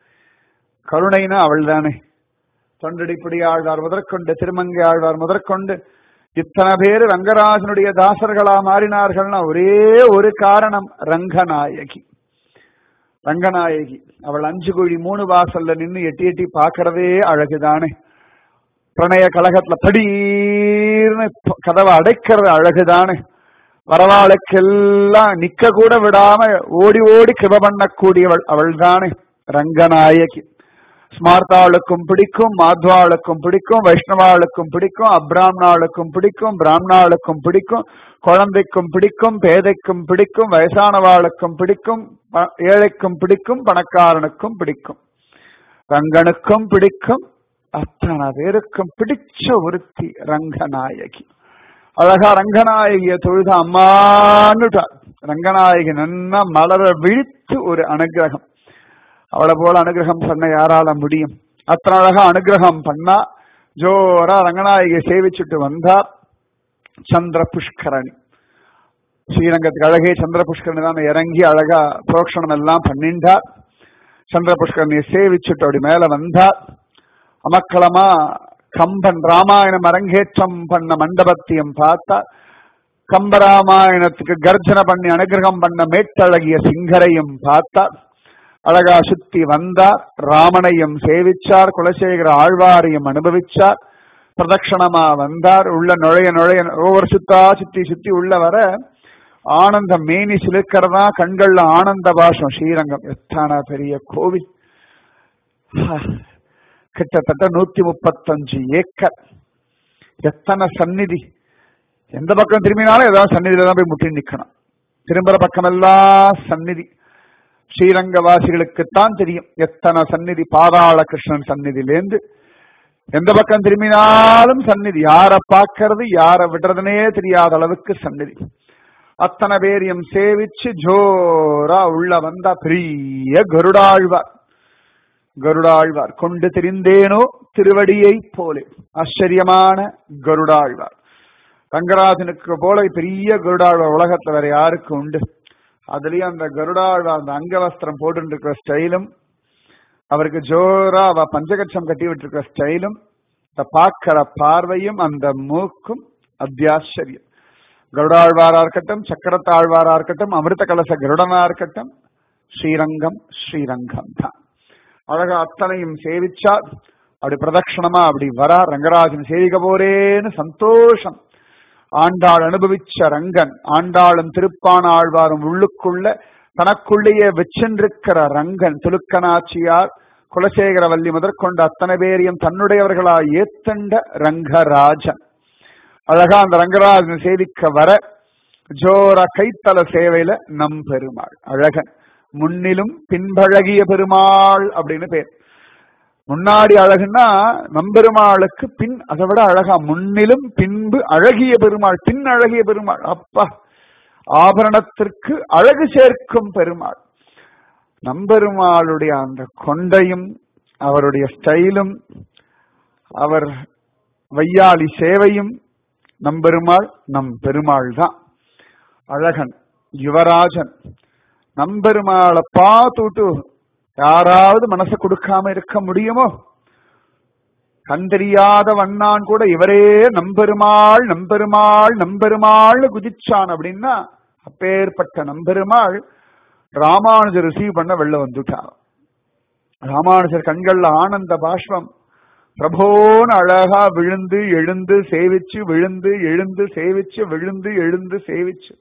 கருணைனா அவள் தானே தொண்டடிப்படி ஆழ்வார் முதற்கொண்டு திருமங்கை ஆழ்வார் முதற்கொண்டு இத்தனை பேர் ரங்கராஜனுடைய தாசர்களா மாறினார்கள்னா ஒரே ஒரு காரணம் ரங்கநாயகி ரங்கநாயகி அவள் அஞ்சு குழி மூணு வாசல்ல நின்னு எட்டி எட்டி பாக்குறதே அழகுதானே பிரணய கழகத்துல தடீர்னு கதவை அடைக்கிறது அழகுதானே வரவாளுக்கெல்லாம் நிக்க கூட விடாம ஓடி ஓடி கிருப பண்ணக்கூடியவள் அவள் தானே ரங்கநாயகி ஸ்மார்த்தாளுக்கும் பிடிக்கும் மாத்வாளுக்கும் பிடிக்கும் வைஷ்ணவாளுக்கும் பிடிக்கும் அப்ராம்னாளுக்கும் பிடிக்கும் பிராமணாளுக்கும் பிடிக்கும் குழந்தைக்கும் பிடிக்கும் பேதைக்கும் பிடிக்கும் வயசானவாளுக்கும் பிடிக்கும் ஏழைக்கும் பிடிக்கும் பணக்காரனுக்கும் பிடிக்கும் ரங்கனுக்கும் பிடிக்கும் அத்தனை பேருக்கும் பிடிச்ச ஒருத்தி ரங்கநாயகி அழகா ரங்கநாயகிய தொழுத அம்மான்னுட்டார் ரங்கநாயகி நன்னா மலர விழித்து ஒரு அனுகிரகம் அவளை போல அனுகிரகம் பண்ண யாரால முடியும் அத்தனை அழகா அனுகிரகம் பண்ணா ஜோரா ரங்கநாயகியை சேவிச்சுட்டு வந்தார் சந்திர புஷ்கரணி ஸ்ரீரங்கத்துக்கு அழகே சந்திர புஷ்கரணி தான் இறங்கி அழகா புரோக்ஷணம் எல்லாம் பண்ணிண்டார் சந்திர புஷ்கரணியை சேவிச்சுட்டு அப்படி மேல வந்தார் அமக்களமா கம்பன் ராமாயணம் அரங்கேற்றம் பண்ண மண்டபத்தையும் பார்த்தா கம்பராமாயணத்துக்கு கர்ஜனை பண்ணி அனுகிரகம் பண்ண மேட்டழகிய சிங்கரையும் பார்த்தார் அழகா சுத்தி வந்தார் ராமனையும் சேவிச்சார் குலசேகர ஆழ்வாரையும் அனுபவிச்சார் பிரதட்சணமா வந்தார் உள்ள நுழைய நுழைய ஒவ்வொரு சுத்தா சுத்தி சுத்தி உள்ள வர ஆனந்த மேனி சிலுக்கிறதா கண்கள்ல ஆனந்த பாஷம் ஸ்ரீரங்கம் எத்தான பெரிய கோவில் கிட்டத்தட்ட நூத்தி முப்பத்தஞ்சு ஏக்கர் எத்தனை சந்நிதி எந்த பக்கம் திரும்பினாலும் ஏதாவது சந்நிதியில தான் போய் முட்டி நிக்கணும் திரும்புற பக்கமெல்லாம் சந்நிதி ஸ்ரீரங்கவாசிகளுக்குத்தான் தெரியும் எத்தனை சந்நிதி பாதாள கிருஷ்ணன் சந்நிதியிலேருந்து எந்த பக்கம் திரும்பினாலும் சந்நிதி யார பார்க்கறது யார விடுறதுனே தெரியாத அளவுக்கு சந்நிதி அத்தனை பேரையும் சேவிச்சு ஜோரா உள்ள வந்தா பெரிய கருடாழ்வார் கருடாழ்வார் கொண்டு திரிந்தேனோ திருவடியை போலே ஆச்சரியமான கருடாழ்வார் ரங்கராஜனுக்கு போல பெரிய கருடாழ்வார் உலகத்துல வேற யாருக்கு உண்டு அதுலயும் அந்த கருடாழ்வார் அந்த அங்கவஸ்திரம் போட்டு இருக்கிற ஸ்டைலும் அவருக்கு ஜோரா அவ பஞ்சகட்சம் கட்டி விட்டுருக்கிற ஸ்டைலும் இந்த பார்க்கிற பார்வையும் அந்த மூக்கும் அத்தியாச்சரியம் கருடாழ்வாரா இருக்கட்டும் சக்கரத்தாழ்வாரா இருக்கட்டும் அமிர்த கலச கருடனா இருக்கட்டும் ஸ்ரீரங்கம் ஸ்ரீரங்கம் தான் அழகா அத்தனையும் சேவிச்சா அப்படி பிரதட்சணமா அப்படி வரா ரங்கராஜன் சேவிக்க போறேன்னு சந்தோஷம் ஆண்டாள் அனுபவிச்ச ரங்கன் ஆண்டாளும் திருப்பான ஆழ்வாரும் உள்ளுக்குள்ள தனக்குள்ளேயே வச்சென்றிருக்கிற ரங்கன் துலுக்கனாச்சியார் குலசேகரவல்லி முதற்கொண்ட அத்தனை பேரையும் தன்னுடையவர்களா ஏத்தண்ட ரங்கராஜன் அழகா அந்த ரங்கராஜன் சேவிக்க வர ஜோர கைத்தல சேவையில நம் பெருமாள் அழகன் முன்னிலும் பின்பழகிய பெருமாள் அப்படின்னு பேர் முன்னாடி அழகுன்னா நம்பெருமாளுக்கு பின் அதை விட அழகா முன்னிலும் பின்பு அழகிய பெருமாள் பின் அழகிய பெருமாள் அப்பா ஆபரணத்திற்கு அழகு சேர்க்கும் பெருமாள் நம்பெருமாளுடைய அந்த கொண்டையும் அவருடைய ஸ்டைலும் அவர் வையாளி சேவையும் நம்பெருமாள் நம் பெருமாள் தான் அழகன் யுவராஜன் நம்பெருமாளை பார்த்துட்டு யாராவது மனசை கொடுக்காம இருக்க முடியுமோ கண்டறியாத வண்ணான் கூட இவரே நம்பெருமாள் நம்பெருமாள் நம்பெருமாள்னு குதிச்சான் அப்படின்னா அப்பேற்பட்ட நம்பெருமாள் ராமானுஜர் ரிசீவ் பண்ண வெளில வந்துட்டார் ராமானுஜர் கண்கள்ல ஆனந்த பாஷ்பம் பிரபோன்னு அழகா விழுந்து எழுந்து சேவிச்சு விழுந்து எழுந்து சேவிச்சு விழுந்து எழுந்து சேவிச்சு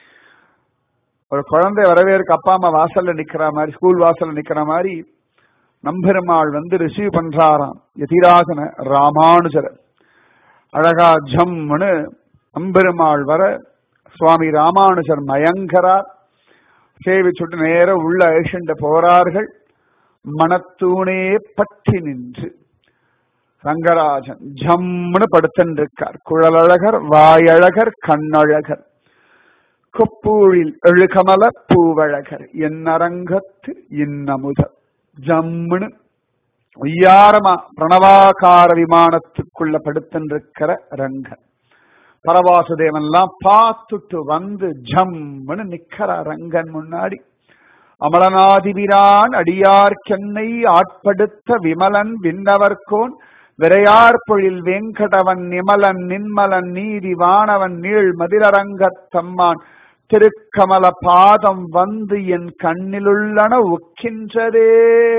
ஒரு குழந்தை வரவேற்க அப்பா அம்மா வாசல்ல நிக்கிற மாதிரி ஸ்கூல் வாசல்ல நிக்கிற மாதிரி நம்பெருமாள் வந்து ரிசீவ் பண்றாராம் எதிராகன ராமானுஜர் அழகா ஜம்னு நம்பெருமாள் வர சுவாமி ராமானுஜர் மயங்கரார் சேவிச்சுட்டு நேர உள்ள ஐஷண்ட போறார்கள் மனத்தூணே பற்றி நின்று ரங்கராஜன் ஜம்னு படுத்திருக்கார் குழலழகர் வாயழகர் கண்ணழகர் கொப்பூழில் எழுகமல பூவழகர் என்னரங்கத்து இன்னமுத ஜம்முன்னு ஒய்யாரமா பிரணவாகார விமானத்துக்குள்ள படுத்திருக்கிற ரங்கன் பரவாசுதேவன்லாம் பார்த்துட்டு வந்து ஜம்முன்னு நிக்கிற ரங்கன் முன்னாடி அமலநாதிபிரான் அடியார் சென்னை ஆட்படுத்த விமலன் விண்ணவர்கோன் விரையார் பொழில் வெங்கடவன் நிமலன் நின்மலன் நீதி வானவன் நீள் மதிலரங்கத்தம்மான் திருக்கமல பாதம் வந்து என் கண்ணிலுள்ளன ஒக்கின்றதே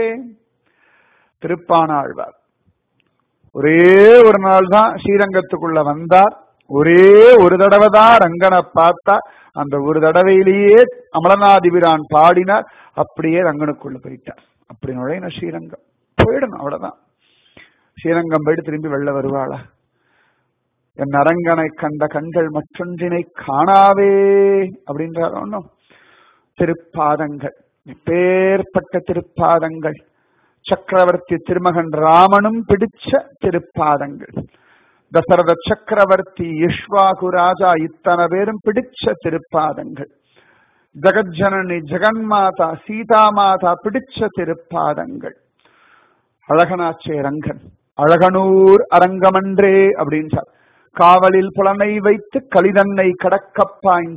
திருப்பானாழ்வார் ஒரே ஒரு நாள் தான் ஸ்ரீரங்கத்துக்குள்ள வந்தார் ஒரே ஒரு தடவை தான் ரங்கனை பார்த்தா அந்த ஒரு தடவையிலேயே அமலநாதிபிரான் பாடினார் அப்படியே ரங்கனுக்குள்ள போயிட்டார் அப்படி நுழையின ஸ்ரீரங்கம் போயிடணும் அவ்வளவுதான் ஸ்ரீரங்கம் போயிட்டு திரும்பி வெளில வருவாளா என் அரங்கனை கண்ட கண்கள் மற்றொன்றினை காணாவே அப்படின்றார் ஒன்றும் திருப்பாதங்கள் பேர்பட்ட திருப்பாதங்கள் சக்கரவர்த்தி திருமகன் ராமனும் பிடிச்ச திருப்பாதங்கள் தசரத சக்கரவர்த்தி இஷ்வாகு ராஜா இத்தனை பேரும் பிடிச்ச திருப்பாதங்கள் ஜெகஜனனி ஜெகன்மாதா சீதா மாதா பிடிச்ச திருப்பாதங்கள் அழகனாச்சே ரங்கன் அழகனூர் அரங்கமன்றே அப்படின்றார் காவலில் புலனை வைத்து கலிதன்னை கடக்க பாய்ந்து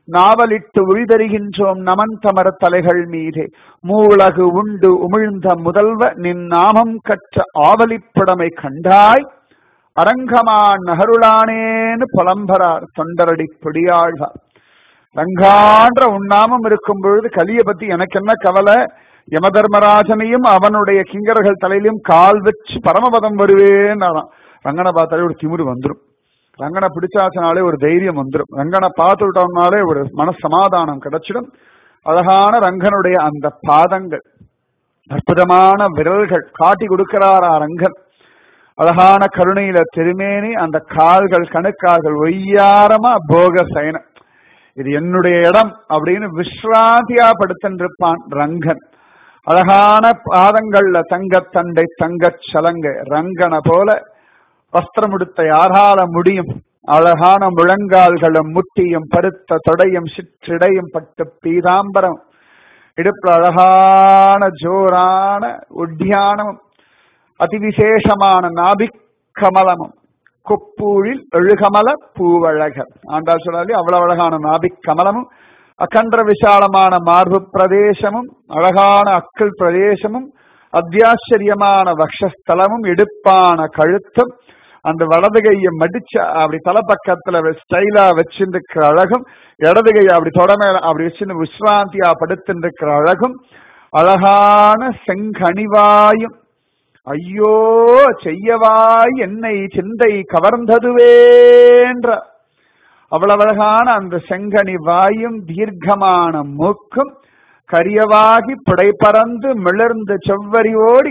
நாவலிட்டு உழிதருகின்றோம் நமன் தமர தலைகள் மீதே மூலகு உண்டு உமிழ்ந்த முதல்வ நின் நாமம் கற்ற ஆவலிப்படமை கண்டாய் அரங்கமான் நகருளானேன்னு புலம்பரார் தொண்டரடி பொடியாழ்வார் ரங்கான்ற உன்னாமம் இருக்கும் பொழுது கலிய பத்தி எனக்கு என்ன கவலை யமதர்மராஜனையும் அவனுடைய கிங்கர்கள் தலையிலும் கால் வச்சு பரமபதம் வருவேன்னு ரங்கனை பார்த்தாலே ஒரு திமிரு வந்துடும் ரங்கனை பிடிச்சாச்சனாலே ஒரு தைரியம் வந்துடும் ரங்கனை பார்த்து விட்டோம்னாலே ஒரு மனசமாதானம் கிடைச்சிடும் அழகான ரங்கனுடைய அந்த பாதங்கள் அற்புதமான விரல்கள் காட்டி கொடுக்கிறாரா ரங்கன் அழகான கருணையில திருமேனி அந்த கால்கள் கணுக்கால்கள் ஒய்யாரமா போக சயனம் இது என்னுடைய இடம் அப்படின்னு விஸ்ராந்தியா படுத்திருப்பான் ரங்கன் அழகான பாதங்கள்ல தங்கத்தண்டை தங்கச் சலங்க ரங்கனை போல வஸ்திரம் உடுத்த யாரால முடியும் அழகான முழங்கால்களும் முட்டியும் பருத்த தொடையும் சிற்றிடையும் பட்டு பீதாம்பரம் இடுப்புல அழகான ஜோரான உத்தியானமும் அதிவிசேஷமான நாபிக் கமலமும் கொப்பூழில் எழுகமல பூவழகர் ஆண்டாள் சொல்லாலே அவ்வளவு அழகான நாபிக் கமலமும் அகன்ற விசாலமான மார்பு பிரதேசமும் அழகான அக்கல் பிரதேசமும் அத்தியாச்சரியமான வக்ஷஸ்தலமும் இடுப்பான கழுத்தும் அந்த வலது கையை மடிச்ச அப்படி தலைப்பக்கத்துல ஸ்டைலா வச்சிருக்கிற அழகும் இடது கையை அப்படி தொடமேல அப்படி வச்சு விஸ்ராந்தியா படுத்திருக்கிற அழகும் அழகான செங்கனிவாயும் ஐயோ செய்யவாய் என்னை சிந்தை கவர்ந்ததுவேன்ற அவ்வளவு அழகான அந்த செங்கனி வாயும் தீர்க்கமான மூக்கும் கரியவாகி புடை பறந்து மிளர்ந்த செவ்வரி ஓடி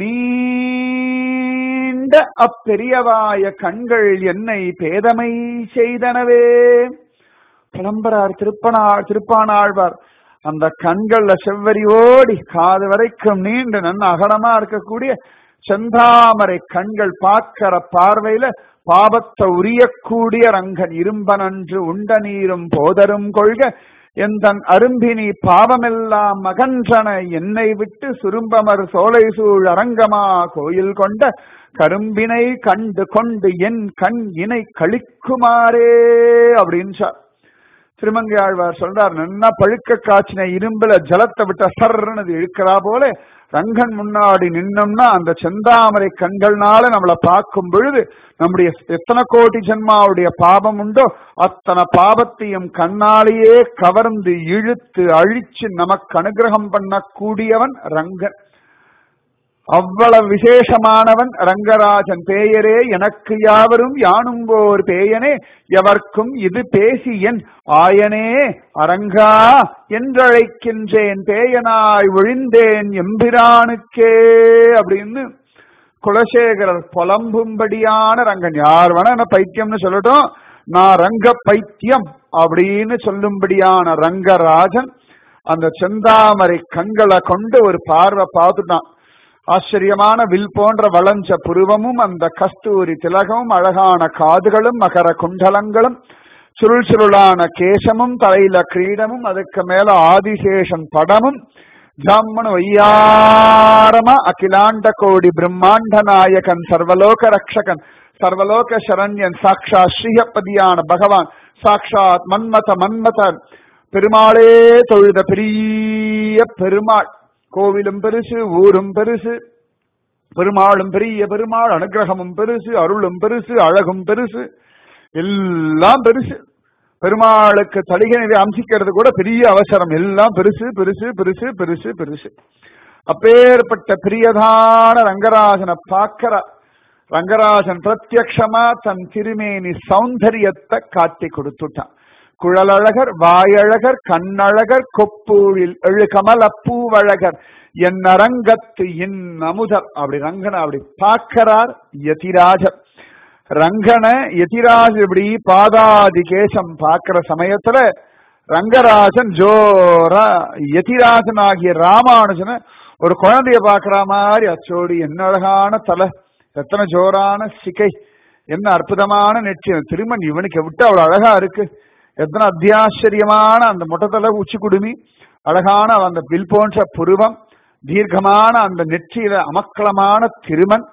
நீண்ட அப்பெரியவாய கண்கள் என்னை பேதமை செய்தனவே புலம்பரார் திருப்பனாள் திருப்பானாழ்வார் அந்த கண்கள்ல செவ்வரி ஓடி காது வரைக்கும் நீண்டு நன்ன அகலமா இருக்கக்கூடிய செந்தாமரை கண்கள் பார்க்கிற பார்வையில பாபத்தை உரியக்கூடிய ரங்கன் இரும்பனன்று உண்ட நீரும் போதரும் கொள்க எந்தன் அரும்பினி பாவமெல்லாம் அகன்றன என்னை விட்டு சுரும்பமர் சோலை சூழ் அரங்கமா கோயில் கொண்ட கரும்பினை கண்டு கொண்டு என் கண் இணை கழிக்குமாறே அப்படின்னு திருமங்கை ஆழ்வார் சொல்றார் நன்னா பழுக்க காய்ச்சின இரும்புல ஜலத்தை விட்ட சர்ன்னு இழுக்கிறா போல ரங்கன் முன்னாடி நின்னோம்னா அந்த செந்தாமரை கண்கள்னால நம்மளை பார்க்கும் பொழுது நம்முடைய எத்தனை கோடி ஜென்மாவுடைய பாபம் உண்டோ அத்தனை பாபத்தையும் கண்ணாலேயே கவர்ந்து இழுத்து அழிச்சு நமக்கு அனுகிரகம் பண்ணக்கூடியவன் ரங்கன் அவ்வளவு விசேஷமானவன் ரங்கராஜன் பேயரே எனக்கு யாவரும் யானும்போர் பேயனே எவர்க்கும் இது பேசி என் ஆயனே அரங்கா என்றழைக்கின்றேன் பேயனாய் ஒழிந்தேன் எம்பிரானுக்கே அப்படின்னு குலசேகரர் புலம்பும்படியான ரங்கன் யார் வேணா என்ன பைத்தியம்னு சொல்லட்டும் நான் ரங்க பைத்தியம் அப்படின்னு சொல்லும்படியான ரங்கராஜன் அந்த செந்தாமரை கண்களை கொண்டு ஒரு பார்வை பார்த்துட்டான் ஆச்சரியமான வில் போன்ற வளஞ்ச புருவமும் அந்த கஸ்தூரி திலகமும் அழகான காதுகளும் மகர குண்டலங்களும் சுருள் சுருளான கேசமும் தலையில கிரீடமும் அதுக்கு மேல ஆதிசேஷன் படமும் ஜாமனு வையாரமா அகிலாண்ட கோடி பிரம்மாண்ட நாயகன் சர்வலோக ரக்ஷகன் சர்வலோக சரண்யன் சாக்ஷா ஸ்ரீஹப்பதியான பகவான் சாக்ஷாத் மன்மத மன்மதன் பெருமாளே தொழுத பெரிய பெருமாள் கோவிலும் பெருசு ஊரும் பெருசு பெருமாளும் பெரிய பெருமாள் அனுகிரகமும் பெருசு அருளும் பெருசு அழகும் பெருசு எல்லாம் பெருசு பெருமாளுக்கு தலிகை அம்சிக்கிறது கூட பெரிய அவசரம் எல்லாம் பெருசு பெருசு பெருசு பெருசு பெருசு அப்பேற்பட்ட பிரியதான ரங்கராஜனை பார்க்கிற ரங்கராஜன் பிரத்யக்ஷமா தன் திருமேனி சௌந்தரியத்தை காட்டி கொடுத்துட்டான் குழலழகர் வாயழகர் கண்ணழகர் கொப்பூழில் எழு கமல பூவழகர் என் அரங்கத்து என் அமுதர் அப்படி ரங்கனை அப்படி பார்க்கிறார் யதிராஜர் ரங்கனை யதிராஜ் இப்படி பாதாதி கேசம் பார்க்கிற சமயத்துல ரங்கராஜன் ஜோரா யதிராஜன் ஆகிய ராமானுஜனை ஒரு குழந்தைய பாக்குற மாதிரி அச்சோடி என்ன அழகான தலை எத்தனை ஜோரான சிகை என்ன அற்புதமான நெற்றியம் திருமண் இவனுக்கு விட்டு அவ்வளவு அழகா இருக்கு எத்தனை அத்தியாச்சரியமான அந்த முட்டத்தலை உச்சி குடுமி அழகான அந்த வில் போன்ற புருவம் தீர்க்கமான அந்த நெற்றியில அமக்கலமான திருமன்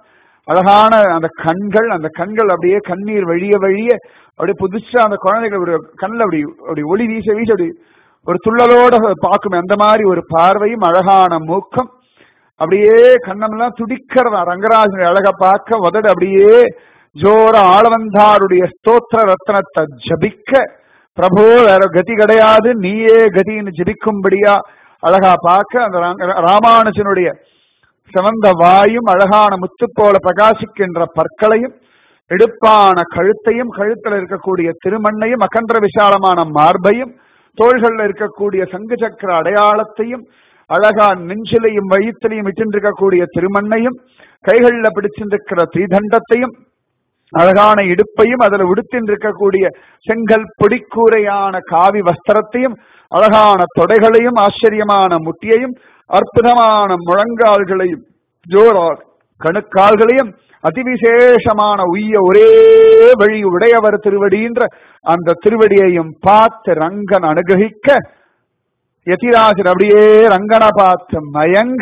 அழகான அந்த கண்கள் அந்த கண்கள் அப்படியே கண்ணீர் வழிய வழிய அப்படியே புதுசா அந்த குழந்தைகள் ஒரு கண்ணில் அப்படி அப்படி ஒளி வீச வீச அப்படி ஒரு துள்ளலோட பார்க்கும் அந்த மாதிரி ஒரு பார்வையும் அழகான மூக்கம் அப்படியே கண்ணமெல்லாம் துடிக்கிறதா ரங்கராஜனுடைய அழக பார்க்க உதடு அப்படியே ஜோர ஆளவந்தாருடைய ஸ்தோத்திர ரத்னத்தை ஜபிக்க பிரபு வேற கதி கிடையாது நீயே கதின்னு ஜபிக்கும்படியா அழகா பார்க்க அந்த ரங்க- ராமானுஜனுடைய சிவந்த வாயும் அழகான முத்து போல பிரகாசிக்கின்ற பற்களையும் எடுப்பான கழுத்தையும் கழுத்துல இருக்கக்கூடிய திருமண்ணையும் அகன்ற விசாலமான மார்பையும் தோள்கள்ல இருக்கக்கூடிய சங்கு சக்கர அடையாளத்தையும் அழகா நெஞ்சிலையும் வயிற்றிலையும் இட்டிருக்கக்கூடிய திருமண்ணையும் கைகள்ல பிடிச்சிருக்கிற தீதண்டத்தையும் அழகான இடுப்பையும் அதுல உடுத்தின்றிருக்கக்கூடிய செங்கல் பொடிக்கூரையான காவி வஸ்திரத்தையும் அழகான தொடைகளையும் ஆச்சரியமான முட்டியையும் அற்புதமான முழங்கால்களையும் ஜோரா கணுக்கால்களையும் அதிவிசேஷமான உய்ய ஒரே வழி உடையவர் திருவடின்ற அந்த திருவடியையும் பார்த்து ரங்கன் அனுகிரகிக்க யதிராஜர் அப்படியே ரங்கனை பார்த்து மயங்க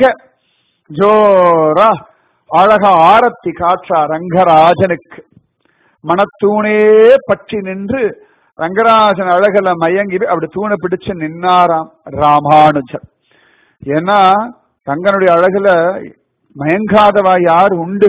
ஜோரா அழகா ஆரத்தி காற்றா ரங்கராஜனுக்கு மனத்தூணே பற்றி நின்று ரங்கராஜன் அழகுல மயங்கி அப்படி தூணை பிடிச்சு நின்னாராம் ராமானுஜர் ஏன்னா ரங்கனுடைய அழகுல மயங்காதவா யார் உண்டு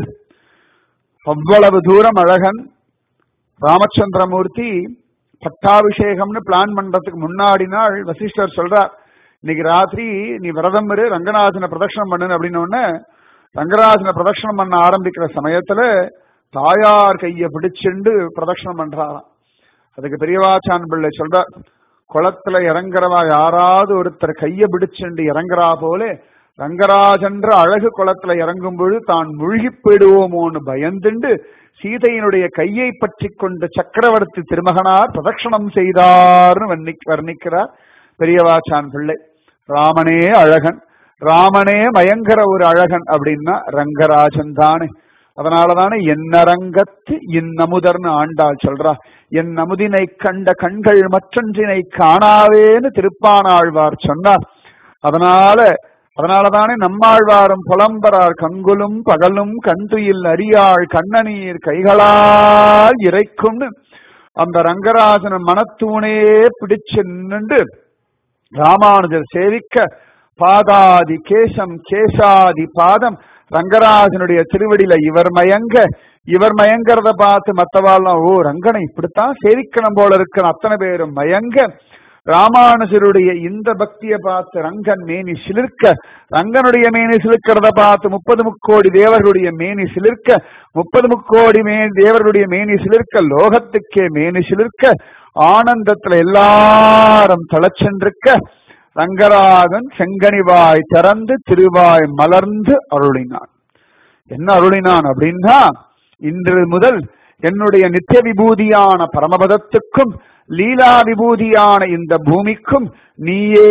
அவ்வளவு தூரம் அழகன் ராமச்சந்திரமூர்த்தி பட்டாபிஷேகம்னு பிளான் பண்றதுக்கு முன்னாடி நாள் வசிஷ்டர் சொல்றார் இன்னைக்கு ராத்திரி நீ விரதம் இரு ரங்கநாதனை பிரதட்சணம் பண்ணு அப்படின்னு உடனே ரங்கராஜனை பிரதட்சணம் பண்ண ஆரம்பிக்கிற சமயத்துல தாயார் கைய பிடிச்சுண்டு பிரதட்சணம் பண்றாராம் அதுக்கு பெரியவாச்சான் பிள்ளை சொல்றார் குளத்துல இறங்குறவா யாராவது ஒருத்தர் கைய பிடிச்சுண்டு இறங்குறா போல ரங்கராஜன்ற அழகு குளத்துல இறங்கும் பொழுது தான் முழுகி போயிடுவோமோன்னு பயந்துண்டு சீதையினுடைய கையை பற்றி கொண்டு சக்கரவர்த்தி திருமகனார் பிரதட்சணம் செய்தார்னு வர்ணிக் வர்ணிக்கிறார் பெரியவாச்சான் பிள்ளை ராமனே அழகன் ராமனே மயங்கர ஒரு அழகன் அப்படின்னா ரங்கராஜன் தானே அதனாலதானே என்னரங்கத்து இன்னமுதர்னு ஆண்டாள் சொல்றா என் அமுதினை கண்ட கண்கள் மற்றொன்றினை காணாவேன்னு திருப்பானாழ்வார் சொன்னார் அதனால அதனாலதானே நம்மாழ்வாரும் புலம்பரார் கங்குலும் பகலும் கண்துயில் அறியாள் கண்ணநீர் கைகளால் இறைக்கும்னு அந்த ரங்கராஜன மனத்தூணே பிடிச்சு நின்று ராமானுஜர் சேவிக்க பாதாதி கேசம் கேசாதி பாதம் ரங்கராஜனுடைய திருவடியில இவர் மயங்க இவர் மயங்கிறத பார்த்து மத்தவாள்லாம் ஓ ரங்கனை இப்படித்தான் சேவிக்கணும் போல இருக்கிற அத்தனை பேரும் மயங்க ராமானுஜருடைய இந்த பக்தியை பார்த்து ரங்கன் மேனி சிலிர்க்க ரங்கனுடைய மேனி சிலிர்க்கிறத பார்த்து முப்பது முக்கோடி தேவர்களுடைய மேனி சிலிர்க்க முப்பது முக்கோடி மே தேவர்களுடைய மேனி சிலிர்க்க லோகத்துக்கே மேனி சிலிர்க்க ஆனந்தத்துல எல்லாரும் தளச்சென்றிருக்க ரங்கராஜன் செங்கனிவாய் திறந்து திருவாய் மலர்ந்து அருளினான் என்ன அருளினான் அப்படின்னா இன்று முதல் என்னுடைய நித்திய விபூதியான பரமபதத்துக்கும் லீலா விபூதியான இந்த பூமிக்கும் நீயே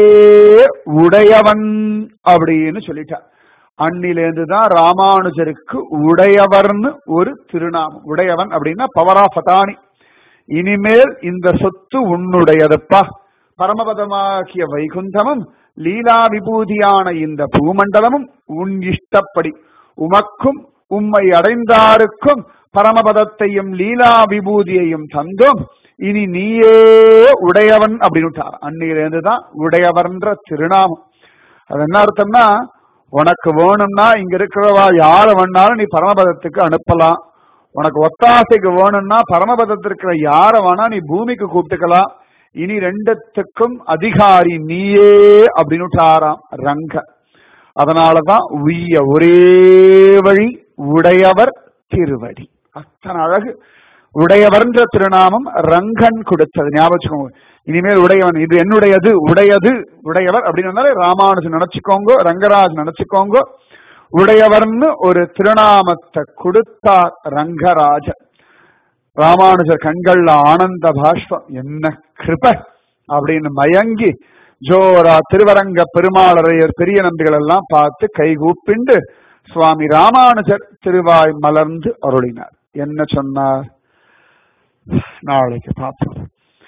உடையவன் அப்படின்னு சொல்லிட்டார் அன்னிலேருந்து தான் ராமானுஜருக்கு உடையவர்னு ஒரு திருநாமம் உடையவன் அப்படின்னா பவர் ஆஃப் அதானி இனிமேல் இந்த சொத்து உன்னுடையதுப்பா பரமபதமாகிய வைகுந்தமும் லீலா விபூதியான இந்த பூமண்டலமும் உன் இஷ்டப்படி உமக்கும் உம்மை அடைந்தாருக்கும் பரமபதத்தையும் லீலா விபூதியையும் தந்தோம் இனி நீயே உடையவன் அப்படின்னு அன்னிலிருந்து தான் உடையவர்ன்ற திருநாமம் அது என்ன அர்த்தம்னா உனக்கு வேணும்னா இங்க இருக்கிறவா யார வேணாலும் நீ பரமபதத்துக்கு அனுப்பலாம் உனக்கு ஒத்தாசைக்கு வேணும்னா பரமபதத்தில் இருக்கிற யார வேணா நீ பூமிக்கு கூப்பிட்டுக்கலாம் இனி ரெண்டுத்துக்கும் அதிகாரி நீயே அப்படின்னுட்டாராம் ரங்க அதனாலதான் உய்ய ஒரே வழி உடையவர் திருவடி அத்தனை அழகு உடையவர்ன்ற திருநாமம் ரங்கன் கொடுத்தது ஞாபகம் வச்சுக்கோங்க இனிமேல் உடையவன் இது என்னுடையது உடையது உடையவர் அப்படின்னு வந்தாலே ராமானுஜன் நினைச்சுக்கோங்க ரங்கராஜ் நினைச்சுக்கோங்க உடையவர்னு ஒரு திருநாமத்தை கொடுத்தார் ரங்கராஜன் ராமானுஜர் கண்கள்ல ஆனந்த பாஷ்பம் என்ன கிருப அப்படின்னு மயங்கி ஜோரா திருவரங்க பெருமாளரையர் பெரிய நம்பிகள் எல்லாம் பார்த்து கைகூப்பிண்டு சுவாமி ராமானுஜர் திருவாய் மலர்ந்து அருளினார் என்ன சொன்னார் நாளைக்கு பார்ப்போம்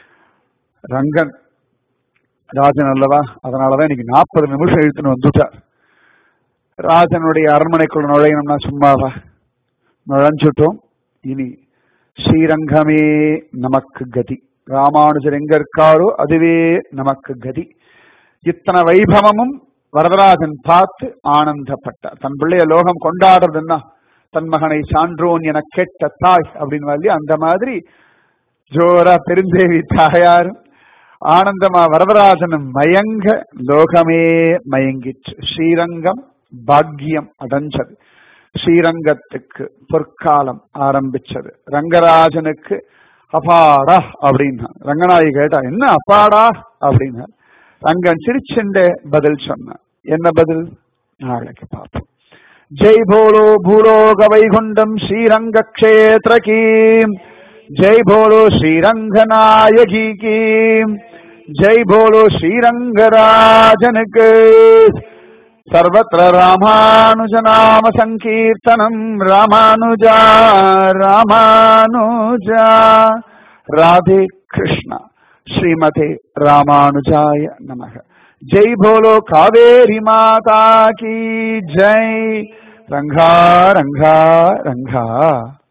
ரங்கன் ராஜன் அல்லவா அதனாலதான் இன்னைக்கு நாற்பது நிமிஷம் இழுத்துன்னு வந்துட்டார் ராஜனுடைய அரண்மனைக்குள்ள நுழையணும்னா சும்மாவா நுழைஞ்சுட்டோம் இனி ஸ்ரீரங்கமே நமக்கு கதி ராமானுஜர் எங்க இருக்காரோ அதுவே நமக்கு கதி இத்தனை வைபவமும் வரதராஜன் பார்த்து ஆனந்தப்பட்டார் தன் பிள்ளைய லோகம் கொண்டாடுறதுன்னா தன் மகனை சான்றோன் என கேட்ட தாய் அப்படின்னு சொல்லி அந்த மாதிரி ஜோரா பெருந்தேவி தாயாரும் ஆனந்தமா வரதராஜனும் மயங்க லோகமே மயங்கிற்று ஸ்ரீரங்கம் பாக்கியம் அடைஞ்சது ஸ்ரீரங்கத்துக்கு பொற்காலம் ஆரம்பிச்சது ரங்கராஜனுக்கு அப்பாடா அப்படின்னா ரங்கநாயகி கேட்டா என்ன அப்பாடா அப்படின்னா ரங்கன் சிரிச்சுண்டே பதில் சொன்னான் என்ன பதில் நாளைக்கு பார்ப்போம் ஜெய் போலோ பூலோக வைகுண்டம் ஸ்ரீரங்க கஷேத்திர கீம் ஜெய் போலோ ஸ்ரீரங்க நாயகி கீம் ஜெய் போலோ ஸ்ரீரங்கராஜனுக்கு सर्वत्र रामानुजनाम सङ्कीर्तनम् रामानुजा रामानुजा राधे कृष्ण श्रीमते रामानुजाय नमः जय बोलो कावेरी माता की जय रंगा रंगा रंगा